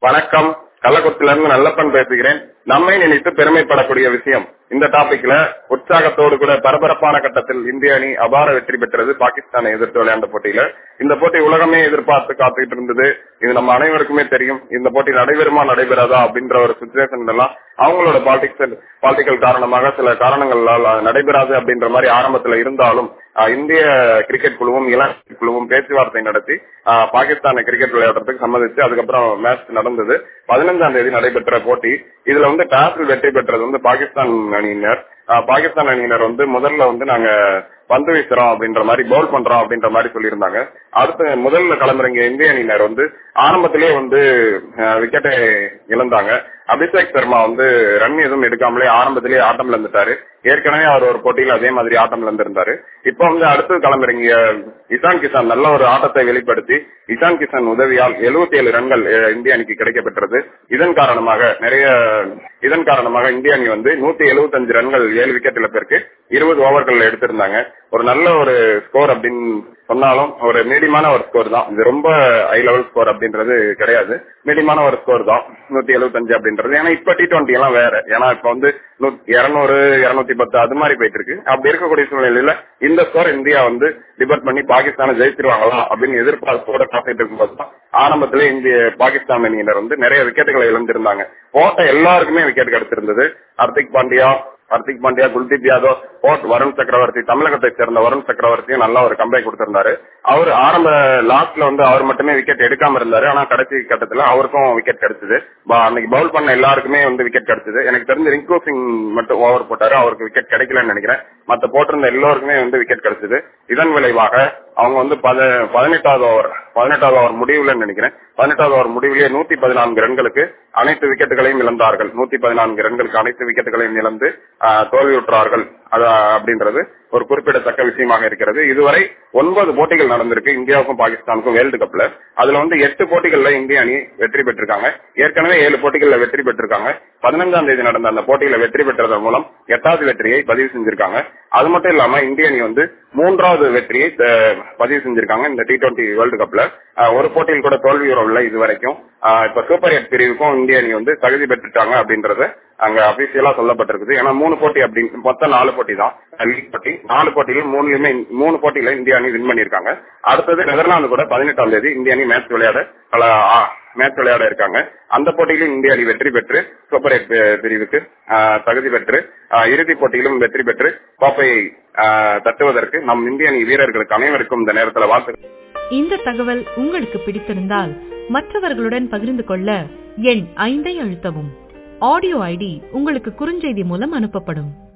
வணக்கம் கள்ளக்குறிச்சில இருந்து நல்லப்பன் பேசுகிறேன் நம்மை நினைத்து பெருமைப்படக்கூடிய விஷயம் இந்த டாபிக்ல உற்சாகத்தோடு கூட பரபரப்பான கட்டத்தில் இந்திய அணி அபார வெற்றி பெற்றது பாகிஸ்தானை எதிர்த்து விளையாண்ட போட்டியில இந்த போட்டி உலகமே எதிர்பார்த்து காத்துக்கிட்டு இருந்தது இது நம்ம அனைவருக்குமே தெரியும் இந்த போட்டி நடைபெறுமா நடைபெறாதா அப்படின்ற ஒரு சுச்சுவேஷன் எல்லாம் அவங்களோட பாலிடிக்ஸ் பாலிட்டிக்கல் காரணமாக சில காரணங்களால் நடைபெறாது அப்படின்ற மாதிரி ஆரம்பத்துல இருந்தாலும் ஆஹ், இந்திய கிரிக்கெட் குழுவும் இளம் குழுவும் பேச்சுவார்த்தை நடத்தி ஆஹ், பாகிஸ்தானை கிரிக்கெட் விளையாடுறதுக்கு சம்மதிச்சு அதுக்கப்புறம் மேட்ச் நடந்தது பதினஞ்சாம் தேதி நடைபெற்ற போட்டி இதுல வந்து டாஸில் வெற்றி பெற்றது வந்து பாகிஸ்தான் அணியினர் ஆஹ், பாகிஸ்தான் அணியினர் வந்து முதல்ல வந்து நாங்க பந்து வீசுறோம் அப்படின்ற மாதிரி பவுல் பண்றோம் அப்படின்ற மாதிரி சொல்லியிருந்தாங்க அடுத்து முதல்ல களமிறங்கிய இந்திய அணியினர் வந்து ஆரம்பத்திலேயே வந்து விக்கெட்டை இழந்தாங்க அபிஷேக் சர்மா வந்து ரன் எதுவும் எடுக்காமலே ஆரம்பத்திலேயே ஆட்டம் இழந்துட்டாரு ஏற்கனவே அவர் ஒரு போட்டியில் அதே மாதிரி ஆட்டம் இழந்திருந்தாரு இப்ப வந்து அடுத்து களமிறங்கிய இசான் கிசான் நல்ல ஒரு ஆட்டத்தை வெளிப்படுத்தி இசான் கிசான் உதவியால் 77 ஏழு ரன்கள் அஹ், இந்திய அணிக்கு கிடைக்கப்பெற்றது இதன் காரணமாக நிறைய இதன் காரணமாக இந்திய அணி வந்து நூத்தி எழுபத்தஞ்சு ரன்கள் ஏழு விக்கெட் இழப்பிற்கு இருபது ஓவர்கள் எடுத்திருந்தாங்க ஒரு நல்ல ஒரு ஸ்கோர் அப்படின்னு சொன்னாலும் ஒரு மீடியமான ஒரு ஸ்கோர் தான் இது ரொம்ப ஹை லெவல் ஸ்கோர் அப்படின்றது கிடையாது மீடியமான ஒரு ஸ்கோர் தான் நூத்தி எழுபத்தஞ்சு அப்படின்றது ஏன்னா இப்ப டி டுவெண்ட்டி எல்லாம் வேற ஏன்னா இப்ப வந்து இருநூறு இருநூத்தி பத்து அது மாதிரி போயிட்டு இருக்கு அப்படி இருக்கக்கூடிய சூழ்நிலையில இந்த ஸ்கோர் இந்தியா வந்து டிபெட் பண்ணி பாகிஸ்தானை ஜெயிச்சிருவாங்களா அப்படின்னு எதிர்பார்ப்போட காத்துட்டு இருக்கும்போது தான் ஆரம்பத்திலே இந்திய பாகிஸ்தான் அணியினர் வந்து நிறைய விக்கெட்டுகளை இழந்திருந்தாங்க போட்ட எல்லாருக்குமே விக்கெட் கிடைச்சிருந்தது ஹர்திக் பாண்டியா ஹர்திக் பாண்டியா குல்தீப் யாதவ் போட் வருண் சக்கரவர்த்தி தமிழகத்தை சேர்ந்த வருண் சக்கரவர்த்தியும் நல்ல ஒரு கம்பேக் கொடுத்திருந்தாரு அவர் ஆரம்ப லாஸ்ட்ல வந்து அவர் மட்டுமே விக்கெட் எடுக்காம இருந்தாரு ஆனா கடைசி கட்டத்துல அவருக்கும் விக்கெட் கிடைச்சது ப- அன்னைக்கு பவுல் பண்ண எல்லாருக்குமே வந்து விக்கெட் கிடைச்சது எனக்கு தெரிஞ்சு ரிங்கு சிங் மட்டும் ஓவர் போட்டாரு அவருக்கு விக்கெட் கிடைக்கலன்னு நினைக்கிறேன் மத்த போட்டிருந்த எல்லோருக்குமே வந்து விக்கெட் கிடைச்சது இதன் விளைவாக அவங்க வந்து பத- பதினெட்டாவது ஓவர் பதினெட்டாவது ஓவர் முடிவுல நினைக்கிறேன் பதினெட்டாவது ஓவர் முடிவிலேயே நூத்தி பதினான்கு ரன்களுக்கு அனைத்து விக்கெட்டுகளையும் இழந்தார்கள் நூத்தி பதினான்கு ரன்களுக்கு அனைத்து விக்கெட்டுகளையும் இழந்து ஆஹ், தோல்வியுற்றார்கள் அது அப்படின்றது ஒரு குறிப்பிடத்தக்க விஷயமாக இருக்கிறது இதுவரை ஒன்பது போட்டிகள் நடந்திருக்கு இந்தியாவுக்கும் பாகிஸ்தானுக்கும் வேர்ல்டு கப்ல அதுல வந்து எட்டு போட்டிகள்ல இந்திய அணி வெற்றி பெற்றிருக்காங்க ஏற்கனவே ஏழு போட்டிகள்ல வெற்றி பெற்றிருக்காங்க பதினஞ்சாம் தேதி நடந்த அந்த போட்டியில வெற்றி பெற்றதன் மூலம் எட்டாவது வெற்றியை பதிவு செஞ்சிருக்காங்க அது மட்டும் இல்லாம இந்திய அணி வந்து மூன்றாவது வெற்றியை அஹ், பதிவு செஞ்சிருக்காங்க இந்த டி டுவெண்டி வேர்ல்டு கப்ல அஹ், ஒரு போட்டியில் கூட தோல்வி வரவில்லை இது வரைக்கும் அஹ், இப்ப சூப்பர் எட் பிரிவுக்கும் இந்திய அணி வந்து தகுதி பெற்றுட்டாங்க அப்படின்றது அங்க அபிஷியலா சொல்லப்பட்டிருக்குது ஏன்னா மூணு போட்டி அப்படின்னு மொத்தம் நாலு போட்டி தான் லீக் போட்டி நாலு போட்டியில மூணுலயுமே மூணு போட்டியில இந்திய அணி வின் பண்ணிருக்காங்க அடுத்தது நெதர்லாந்து கூட பதினெட்டாம் தேதி இந்திய அணி மேட்ச் விளையாட பல மேட்ச் விளையாட இருக்காங்க அந்த போட்டியிலும் இந்திய அணி வெற்றி பெற்று சூப்பர் எட் பி- பிரிவுக்கு ஆஹ், தகுதி பெற்று ஆஹ், இறுதிப் போட்டியிலும் வெற்றி பெற்று கோப்பையை ஆஹ், தட்டுவதற்கு நம் இந்திய அணி வீரர்களுக்கு அனைவருக்கும் இந்த நேரத்தில் வாழ்த்து இந்த தகவல் உங்களுக்கு பிடித்திருந்தால் மற்றவர்களுடன் பகிர்ந்து கொள்ள எண் ஐந்தை அழுத்தவும் ஆடியோ ஐடி உங்களுக்கு குறுஞ்செய்தி மூலம் அனுப்பப்படும்